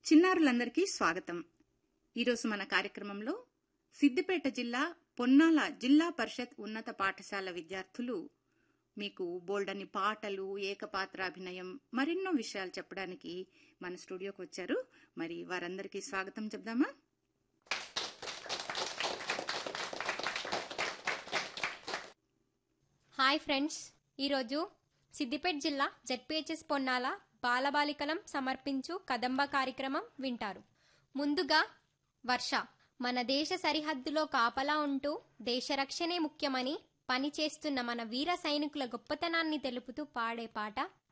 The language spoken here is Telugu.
చిన్నారులందరికీ స్వాగతం ఈరోజు మన కార్యక్రమంలో సిద్దిపేట జిల్లా పొన్నాల జిల్లా పరిషత్ ఉన్నత పాఠశాల విద్యార్థులు మీకు బోల్డని పాటలు ఏకపాత్రాభినయం మరెన్నో విషయాలు చెప్పడానికి మన స్టూడియోకి వచ్చారు మరి వారందరికీ స్వాగతం చెప్దామా హాయ్ ఫ్రెండ్స్ ఈరోజు సిద్దిపేట జిల్లా జెడ్పిహెచ్ఎస్ పొన్నాల బాలబాలికలం సమర్పించు కదంబ కార్యక్రమం వింటారు ముందుగా వర్ష మన దేశ సరిహద్దులో కాపలా ఉంటూ దేశ రక్షణే ముఖ్యమని పనిచేస్తున్న మన వీర సైనికుల గొప్పతనాన్ని తెలుపుతూ పాడే పాట